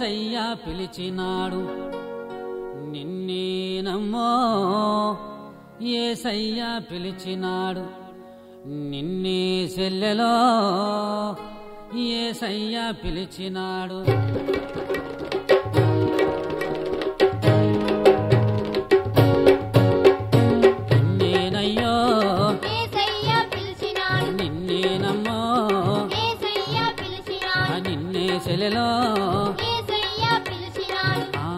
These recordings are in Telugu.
ఏసయ్య పిలిచినాడు నిన్నేనమ్మో ఏసయ్య పిలిచినాడు నిన్నే సెల్లెలో ఏసయ్య పిలిచినాడు నిన్నేనయ్యో ఏసయ్య పిలిచినాడు నిన్నేనమ్మో ఏసయ్య పిలిచినాడు నిన్నే సెల్లెలో ఏసయ్య పిలిచినాడు ఆ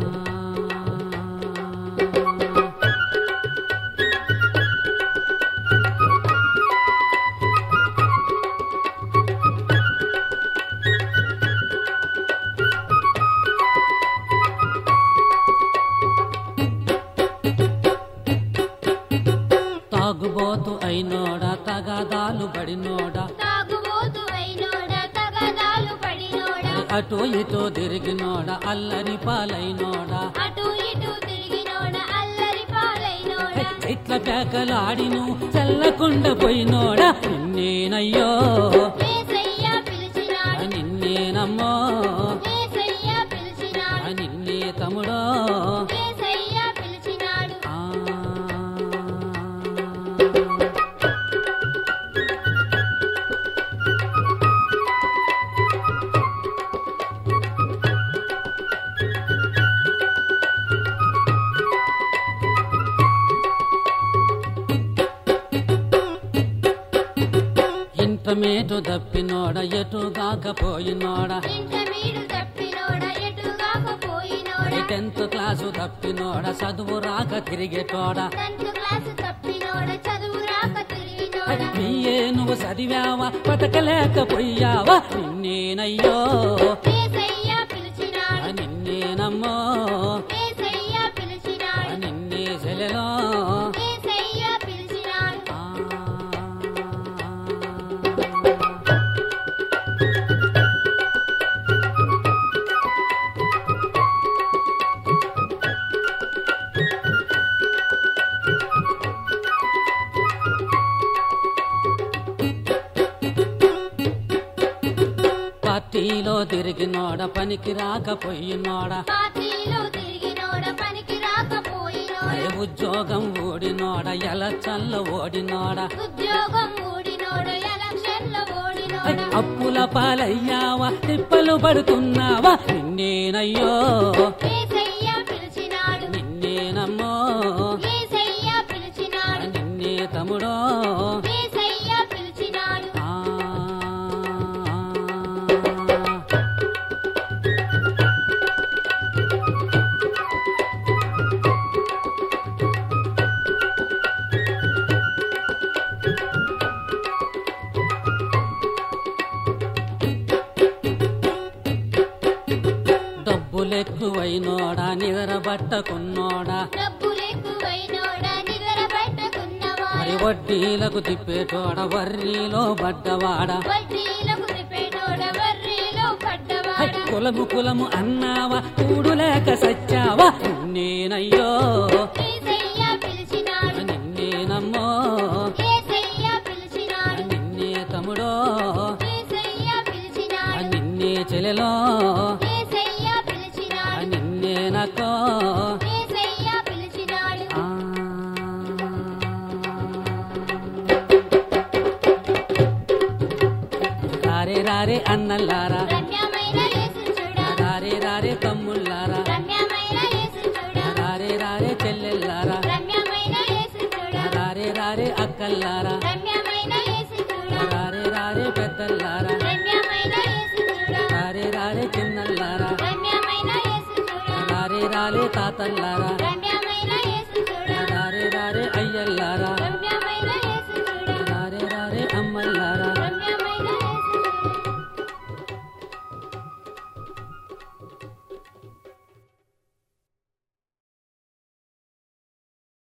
తాగుబోతు అయినోడా తగాదాలు పడినోడా తాగుబోతు అయినోడ తగదాలు పడినోడ అటు ఇటు తిరిగినోడా అల్లరి పాలైనోడా అటు ఇటు తిరిగినోడ అల్లరి పాలైనోడ ఇట్ల పేకలాడిను చల్లకుండ పోయినోడా నిన్నేనయ్యో ఏసయ్య పిలిచినాడు నిన్నేనమ్మో ఏసయ్య పిలిచినాడు నిన్నే తమ్ముడో ఏసయ్య పిలిచినాడు ఆ ఇంటమేటు దప్పినోడ ఎటు కాకపోయినోడ ఇంట మీడు తప్పినోడ ఎటుగాక పోయినోడ టెన్త్ క్లాసు తప్పినోడ చదువు రాక తిరిగేటోడ టెన్త్ క్లాసు తప్పినోడ చదువు రాక తిరిగినోడ బియ్యే నువ్వు చదివావా బతకలేకపోయావా నిన్నేనయ్యో ఏసయ్య పిలిచినాడు నిన్నేనమ్మో ఏసయ్య పిలిచినాడు నిన్నే సెలెలో ఏసయ్య పిలిచినాడు ఆ. పార్టీలో తిరిగినోడ పనికి రాకపోయినోడ పార్టీలో తిరిగినోడ పనికి రాకపోయినోడ ఏ ఉద్యోగం ఓడినోడ ఎలచ్చల్ల ఓడినోడ ఉద్యోగం ఊడినోడ ఎలక్షన్లో ఓడినోడ అప్పుల పాలయ్యావా తిప్పలు పడుతున్నావా నిన్నేనయ్యో ఏసయ్య పిలిచినాడు నిన్నేనమ్మో ఏసయ్య పిలిచినాడు నిన్నే తమ్ముడో ఏసయ్య పిలిచినాడు ఆ. డబ్బులెక్కువైనోడా నిద్రబట్టకున్నోడా డబ్బులెక్కువైనోడ నిద్ర పట్టకున్నవాడ మరి వడ్డీలకు తిప్పేటోడ వర్రీలో పడ్డవాడ వడ్డీలకు రిపేటోడ వర్రీలో పడ్డవాడ కులము కులము అన్నావా కూడు లేక సచ్చావా నేనయ్యో ఏసయ్య పిలిచినాడు నిన్నేనమ్మో ఏసయ్య పిలిచినాడు నిన్నే తమ్ముడో ఏసయ్య పిలిచినాడు నిన్నే చెలెలో ఏసయ్య పిలిచినాడు నిన్నే నకో ఏసయ్య పిలిచినాడు ఆ. రారే రారే అన్నల్లారా రమ్యమైన యేసు చూడ రారే రారే తమ్ముళ్ళారా రమ్యమైన యేసు చూడ రారే రారే చెల్లెల్లారా రమ్యమైన యేసు చూడ రారే రారే అక్కల్లారా రమ్యమైన యేసు చూడ రారే రారే పెద్దల్లారా రమ్యమైన యేసు చూడ రారే రారే చిన్నల్లారా రమ్యమైన యేసు చూడ రారే రారే తాతల్లారా రమ్యమైన యేసు చూడ రారే రారే అయ్యల్లారా రమ్యమైన యేసు చూడ రారే రారే అమ్మల్లారా